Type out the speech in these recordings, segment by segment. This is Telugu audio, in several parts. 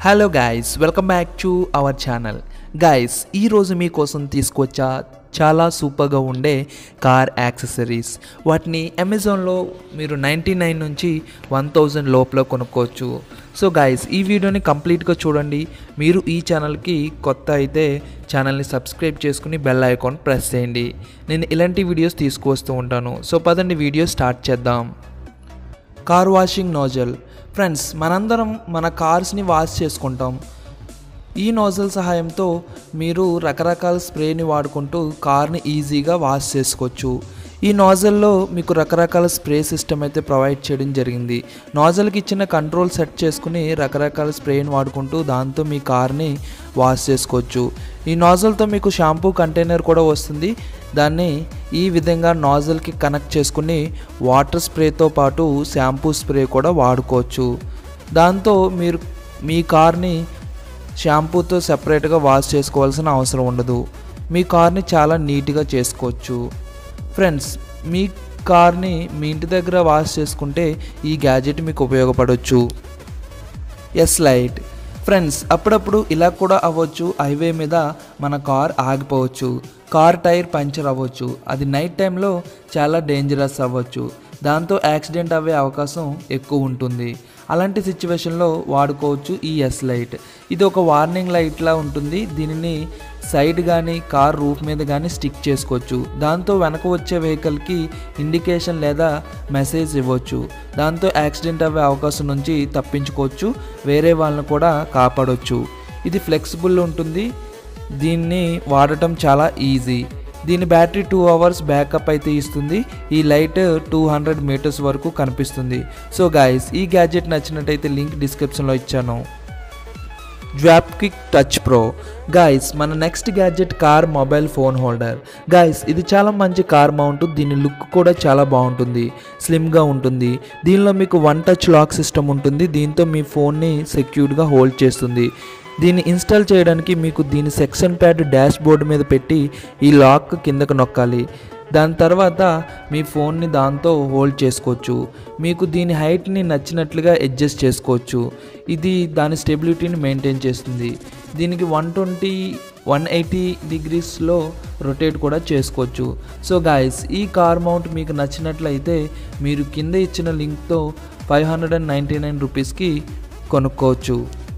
hello guys welcome back to our channel guys ఈరోజు మీకోసం తీసుకొచ్చా చాలా సూపర్గా ఉండే కార్ యాక్సెసరీస్ వాటిని అమెజాన్లో మీరు నైంటీ నైన్ నుంచి వన్ థౌజండ్ లోపల కొనుక్కోవచ్చు సో గైస్ ఈ వీడియోని కంప్లీట్గా చూడండి మీరు ఈ ఛానల్కి కొత్త అయితే ఛానల్ని సబ్స్క్రైబ్ చేసుకుని బెల్ ఐకాన్ ప్రెస్ చేయండి నేను ఇలాంటి వీడియోస్ తీసుకువస్తూ ఉంటాను సో పదండి వీడియో స్టార్ట్ చేద్దాం కార్ వాషింగ్ నోజల్ ఫ్రెండ్స్ మనందరం మన కార్స్ని వాష్ చేసుకుంటాం ఈ నోజల్ సహాయంతో మీరు రకరకాల స్ప్రేని వాడుకుంటూ కార్ని ఈజీగా వాష్ చేసుకోవచ్చు ఈ నోజల్లో మీకు రకరకాల స్ప్రే సిస్టమ్ అయితే ప్రొవైడ్ చేయడం జరిగింది నోజల్కి ఇచ్చిన కంట్రోల్ సెట్ చేసుకుని రకరకాల స్ప్రేని వాడుకుంటూ దాంతో మీ కార్ని వాష్ చేసుకోవచ్చు ఈ నోజల్తో మీకు షాంపూ కంటైనర్ కూడా వస్తుంది దాన్ని ఈ విధంగా నాజల్కి కనెక్ట్ చేసుకుని వాటర్ స్ప్రేతో పాటు షాంపూ స్ప్రే కూడా వాడుకోవచ్చు దాంతో మీరు మీ కార్ని షాంపూతో సెపరేట్గా వాష్ చేసుకోవాల్సిన అవసరం ఉండదు మీ కార్ని చాలా నీట్గా చేసుకోవచ్చు ఫ్రెండ్స్ మీ కార్ని మీ ఇంటి దగ్గర వాష్ చేసుకుంటే ఈ గ్యాజెట్ మీకు ఉపయోగపడవచ్చు ఎస్ లైట్ ఫ్రెండ్స్ అప్పుడప్పుడు ఇలా కూడా అవ్వచ్చు హైవే మీద మన కార్ ఆగిపోవచ్చు కార్ టైర్ పంచర్ అవ్వచ్చు అది నైట్ టైంలో చాలా డేంజరస్ అవ్వచ్చు దాంతో యాక్సిడెంట్ అవ్వే అవకాశం ఎక్కువ ఉంటుంది అలాంటి సిచ్యువేషన్లో వాడుకోవచ్చు ఈ ఎస్ లైట్ ఇది ఒక వార్నింగ్ లైట్లా ఉంటుంది దీనిని సైడ్ కానీ కార్ రూఫ్ మీద కానీ స్టిక్ చేసుకోవచ్చు దాంతో వెనక వచ్చే వెహికల్కి ఇండికేషన్ లేదా మెసేజ్ ఇవ్వచ్చు దాంతో యాక్సిడెంట్ అవ్వే అవకాశం నుంచి తప్పించుకోవచ్చు వేరే వాళ్ళని కూడా కాపాడవచ్చు ఇది ఫ్లెక్సిబుల్ ఉంటుంది దీన్ని వాడటం చాలా ఈజీ దీని బ్యాటరీ టూ అవర్స్ బ్యాకప్ అయితే ఇస్తుంది ఈ లైట్ టూ హండ్రెడ్ మీటర్స్ వరకు కనిపిస్తుంది సో గాయస్ ఈ గ్యాడ్జెట్ నచ్చినట్టయితే లింక్ డిస్క్రిప్షన్లో ఇచ్చాను జ్వాప్కిక్ టచ్ ప్రో గాయస్ మన next gadget car mobile phone holder guys ఇది చాలా మంచి కార్ మౌంట్ దీని లుక్ కూడా చాలా బాగుంటుంది స్లిమ్గా ఉంటుంది దీనిలో మీకు వన్ టచ్ లాక్ సిస్టమ్ ఉంటుంది దీంతో మీ ఫోన్ని సెక్యూర్డ్గా హోల్డ్ చేస్తుంది దీన్ని ఇన్స్టాల్ చేయడానికి మీకు దీని సెక్షన్ ప్యాడ్ డాష్ బోర్డు మీద పెట్టి ఈ లాక్ కిందకు నొక్కాలి దాని తర్వాత మీ ఫోన్ని దాంతో హోల్డ్ చేసుకోవచ్చు మీకు దీని హైట్ని నచ్చినట్లుగా అడ్జస్ట్ చేసుకోవచ్చు ఇది దాని స్టెబిలిటీని మెయింటైన్ చేస్తుంది దీనికి వన్ ట్వంటీ వన్ ఎయిటీ డిగ్రీస్లో రొటేట్ కూడా చేసుకోవచ్చు సో గాయస్ ఈ కార్ మౌంట్ మీకు నచ్చినట్లయితే మీరు కింద ఇచ్చిన లింక్తో five hundred and ninety nine రూపీస్కి కొనుక్కోవచ్చు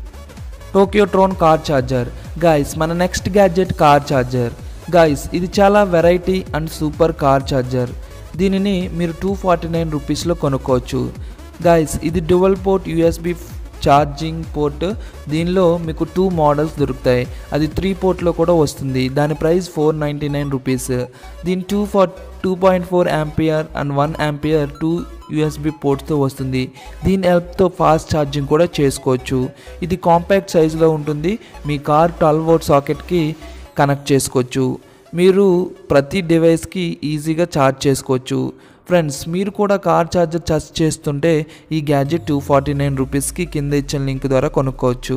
Tokyo Tron car charger guys మన next gadget car charger guys ఇది చాలా variety and super car charger దీనిని మీరు టూ ఫార్టీ నైన్ రూపీస్లో కొనుక్కోవచ్చు గాయస్ ఇది dual port USB charging port దీనిలో మీకు టూ మోడల్స్ దొరుకుతాయి అది త్రీ పోర్ట్లో కూడా వస్తుంది దాని price four ninety nine rupees దీని two for two point four ampere and one ampere two USB పోర్ట్స్తో వస్తుంది దీని హెల్ప్తో ఫాస్ట్ ఛార్జింగ్ కూడా చేసుకోవచ్చు ఇది కాంపాక్ట్ సైజులో ఉంటుంది మీ కార్ ట్వెల్వ్ వోట్ సాకెట్కి కనెక్ట్ చేసుకోవచ్చు మీరు ప్రతి డివైస్కి ఈజీగా ఛార్జ్ చేసుకోవచ్చు ఫ్రెండ్స్ మీరు కూడా కార్ ఛార్జర్ ఛార్జ్ చేస్తుంటే ఈ గ్యాడ్జెట్ టూ ఫార్టీ నైన్ రూపీస్కి కింద ఇచ్చిన లింక్ ద్వారా కొనుక్కోవచ్చు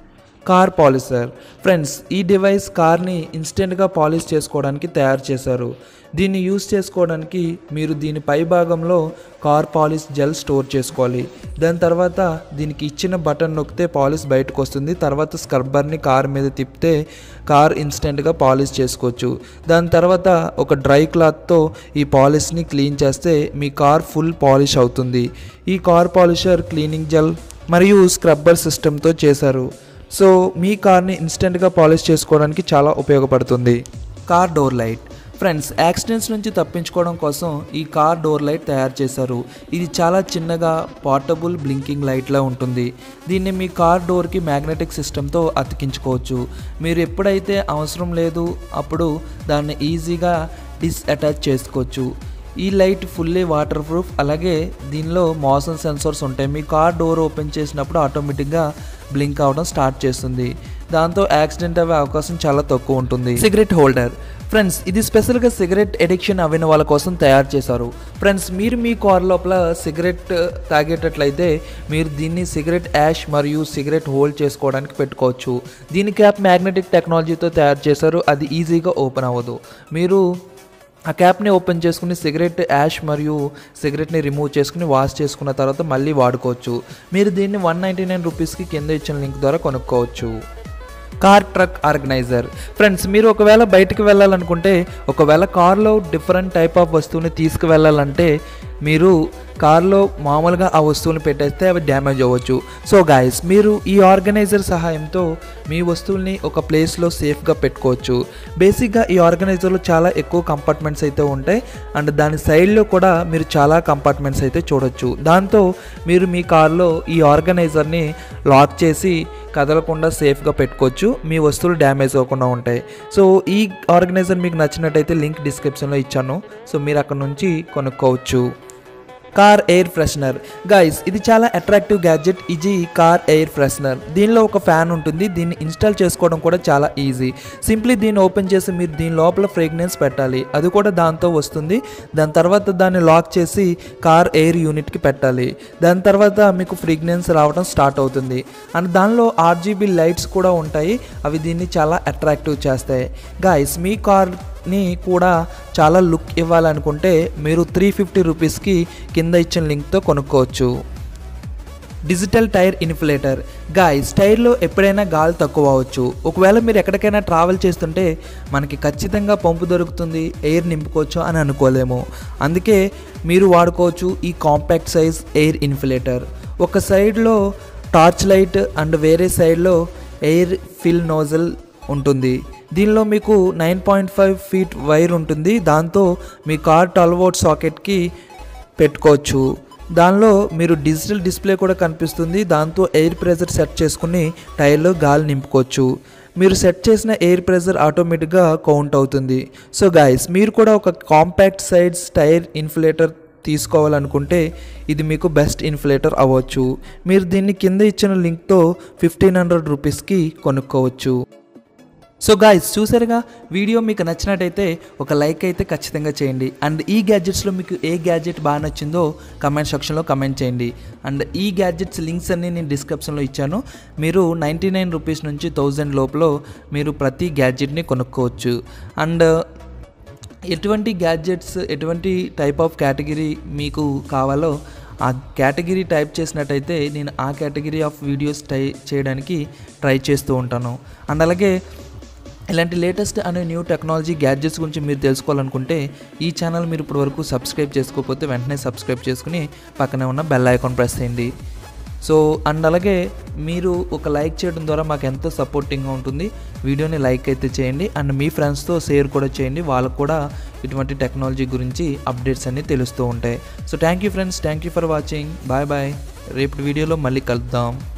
కార్ పాలిసర్ ఫ్రెండ్స్ ఈ డివైస్ కార్ని ఇన్స్టెంట్గా పాలిష్ చేసుకోవడానికి తయారు చేశారు దీన్ని యూస్ చేసుకోవడానికి మీరు దీని పై భాగంలో కార్ పాలిష్ జెల్ స్టోర్ చేసుకోవాలి దాని తర్వాత దీనికి ఇచ్చిన బటన్ నొక్కితే పాలిష్ బయటకు వస్తుంది తర్వాత స్క్రబ్బర్ని కార్ మీద తిప్పితే కార్ ఇన్స్టెంట్గా పాలిష్ చేసుకోవచ్చు దాని తర్వాత ఒక డ్రై క్లాత్తో ఈ పాలిష్ని క్లీన్ చేస్తే మీ కార్ ఫుల్ పాలిష్ అవుతుంది ఈ కార్ పాలిషర్ క్లీనింగ్ జెల్ మరియు స్క్రబ్బర్ సిస్టమ్తో చేశారు సో మీ కార్ని ఇన్స్టెంట్గా పాలిష్ చేసుకోవడానికి చాలా ఉపయోగపడుతుంది car door light friends accidents నుంచి తప్పించుకోవడం కోసం ఈ కార్ డోర్ లైట్ తయారు చేశారు ఇది చాలా చిన్నగా పోర్టబుల్ బ్లింకింగ్ లైట్లా ఉంటుంది దీన్ని మీ కార్ డోర్కి మ్యాగ్నెటిక్ సిస్టంతో అతికించుకోవచ్చు మీరు ఎప్పుడైతే అవసరం లేదు అప్పుడు దాన్ని ఈజీగా డిస్అటాచ్ చేసుకోవచ్చు ఈ లైట్ ఫుల్లీ వాటర్ ప్రూఫ్ అలాగే దీనిలో మోషన్ సెన్సర్స్ ఉంటాయి మీ కార్ డోర్ ఓపెన్ చేసినప్పుడు ఆటోమేటిక్గా బ్లింక్ అవడం స్టార్ట్ చేస్తుంది దాంతో యాక్సిడెంట్ అయ్యే అవకాశం చాలా తక్కువ ఉంటుంది సిగరెట్ హోల్డర్ ఫ్రెండ్స్ ఇది స్పెషల్గా సిగరెట్ ఎడిక్షన్ అవిన వాళ్ళ కోసం తయారు చేశారు ఫ్రెండ్స్ మీరు మీ కార్ లోపల సిగరెట్ తాగేటట్లయితే మీరు దీన్ని సిగరెట్ యాష్ మరియు సిగరెట్ హోల్డ్ చేసుకోవడానికి పెట్టుకోవచ్చు దీని క్యాప్ మ్యాగ్నెటిక్ టెక్నాలజీతో తయారు చేశారు అది ఈజీగా ఓపెన్ అవ్వదు మీరు ఆ క్యాప్ని ఓపెన్ చేసుకుని సిగరెట్ యాష్ మరియు సిగరెట్ని రిమూవ్ చేసుకుని వాష్ చేసుకున్న తర్వాత మళ్ళీ వాడుకోవచ్చు మీరు దీన్ని వన్ నైంటీ నైన్ రూపీస్కి కింద ఇచ్చిన లింక్ ద్వారా కొనుక్కోవచ్చు కార్ ట్రక్ ఆర్గనైజర్ ఫ్రెండ్స్ మీరు ఒకవేళ బయటికి వెళ్ళాలనుకుంటే ఒకవేళ కార్లో డిఫరెంట్ టైప్ ఆఫ్ వస్తువుని తీసుకువెళ్ళాలంటే మీరు కార్లో మామూలుగా ఆ వస్తువుని పెట్టేస్తే అవి డ్యామేజ్ అవ్వచ్చు సో గాయస్ మీరు ఈ ఆర్గనైజర్ సహాయంతో మీ వస్తువుల్ని ఒక ప్లేస్లో సేఫ్గా పెట్టుకోవచ్చు బేసిక్గా ఈ ఆర్గనైజర్లో చాలా ఎక్కువ కంపార్ట్మెంట్స్ అయితే ఉంటాయి అండ్ దాని సైడ్లో కూడా మీరు చాలా కంపార్ట్మెంట్స్ అయితే చూడొచ్చు దాంతో మీరు మీ కార్లో ఈ ఆర్గనైజర్ని లాక్ చేసి కదలకుండా సేఫ్గా పెట్టుకోవచ్చు మీ వస్తువులు డ్యామేజ్ అవ్వకుండా ఉంటాయి సో ఈ ఆర్గనైజర్ మీకు నచ్చినట్టయితే లింక్ డిస్క్రిప్షన్లో ఇచ్చాను సో మీరు అక్కడ నుంచి కొనుక్కోవచ్చు కార్ ఎయిర్ ఫ్రెషనర్ గైస్ ఇది చాలా అట్రాక్టివ్ గ్యాడ్జెట్ ఇది కార్ ఎయిర్ ఫ్రెషనర్ దీనిలో ఒక ఫ్యాన్ ఉంటుంది దీన్ని ఇన్స్టాల్ చేసుకోవడం కూడా చాలా ఈజీ సింప్లీ దీన్ని ఓపెన్ చేసి మీరు దీని లోపల ఫ్రేగ్రెన్స్ పెట్టాలి అది కూడా దాంతో వస్తుంది దాని తర్వాత దాన్ని లాక్ చేసి కార్ ఎయిర్ యూనిట్కి పెట్టాలి దాని తర్వాత మీకు ఫ్రేగ్రెన్స్ రావడం స్టార్ట్ అవుతుంది అండ్ దానిలో ఆర్జీబీ లైట్స్ కూడా ఉంటాయి అవి దీన్ని చాలా అట్రాక్టివ్ చేస్తాయి గాయస్ మీ కార్ ని కూడా చాలా లుక్ ఇవ్వాలనుకుంటే మీరు త్రీ ఫిఫ్టీ రూపీస్కి కింద ఇచ్చిన లింక్తో కొనుక్కోవచ్చు డిజిటల్ టైర్ ఇన్ఫ్లేటర్ గాయస్ టైర్లో ఎప్పుడైనా గాలి తక్కువ అవ్వచ్చు ఒకవేళ మీరు ఎక్కడికైనా ట్రావెల్ చేస్తుంటే మనకి ఖచ్చితంగా పంపు దొరుకుతుంది ఎయిర్ నింపుకోవచ్చు అని అనుకోలేము అందుకే మీరు వాడుకోవచ్చు ఈ కాంపాక్ట్ సైజ్ ఎయిర్ ఇన్ఫ్లేటర్ ఒక సైడ్లో టార్చ్ లైట్ అండ్ వేరే సైడ్లో ఎయిర్ ఫిల్ నోజల్ ఉంటుంది దీనిలో మీకు nine point five feet wire ఉంటుంది దాంతో మీ కార్ ట్వెల్వ్ వోట్ సాకెట్కి పెట్టుకోవచ్చు దానిలో మీరు డిజిటల్ డిస్ప్లే కూడా కనిపిస్తుంది దాంతో ఎయిర్ ప్రెజర్ సెట్ చేసుకుని టైర్లో గాలి నింపుకోవచ్చు మీరు సెట్ చేసిన ఎయిర్ ప్రెజర్ ఆటోమేటిక్గా కౌంట్ అవుతుంది సో గాయస్ మీరు కూడా ఒక కాంపాక్ట్ సైడ్స్ టైర్ ఇన్ఫ్లేటర్ తీసుకోవాలనుకుంటే ఇది మీకు బెస్ట్ ఇన్ఫ్లేటర్ అవ్వచ్చు మీరు దీన్ని కింద ఇచ్చిన లింక్తో ఫిఫ్టీన్ హండ్రెడ్ రూపీస్కి కొనుక్కోవచ్చు సో గాయస్ చూసారుగా వీడియో మీకు నచ్చినట్టయితే ఒక లైక్ అయితే ఖచ్చితంగా చేయండి అండ్ ఈ గ్యాడ్జెట్స్లో మీకు ఏ గ్యాడ్జెట్ బాగా నచ్చిందో కమెంట్ సెక్షన్లో కమెంట్ చేయండి అండ్ ఈ గ్యాడ్జెట్స్ లింక్స్ అన్ని నేను డిస్క్రిప్షన్లో ఇచ్చాను మీరు నైంటీ నైన్ రూపీస్ నుంచి థౌజండ్ లోపల మీరు ప్రతి గ్యాడ్జెట్ని కొనుక్కోవచ్చు అండ్ ఎటువంటి గ్యాడ్జెట్స్ ఎటువంటి టైప్ ఆఫ్ కేటగిరీ మీకు కావాలో ఆ కేటగిరీ టైప్ చేసినట్టయితే నేను ఆ కేటగిరీ ఆఫ్ వీడియోస్ టై చేయడానికి ట్రై చేస్తూ ఉంటాను అండ్ అలాగే ఇలాంటి లేటెస్ట్ అనే న్యూ టెక్నాలజీ గ్యాడ్జెట్స్ గురించి మీరు తెలుసుకోవాలనుకుంటే ఈ ఛానల్ మీరు ఇప్పటి వరకు సబ్స్క్రైబ్ చేసుకోకపోతే వెంటనే సబ్స్క్రైబ్ చేసుకుని పక్కనే ఉన్న బెల్ ఐకాన్ ప్రెస్ చేయండి సో అండ్ అలాగే మీరు ఒక లైక్ చేయడం ద్వారా మాకు ఎంతో సపోర్టింగ్గా ఉంటుంది వీడియోని లైక్ అయితే చేయండి అండ్ మీ ఫ్రెండ్స్తో షేర్ కూడా చేయండి వాళ్ళకు కూడా ఇటువంటి టెక్నాలజీ గురించి అప్డేట్స్ అన్నీ తెలుస్తూ ఉంటాయి so thank you friends thank you for watching bye bye రేపు వీడియోలో మళ్ళీ కలుద్దాం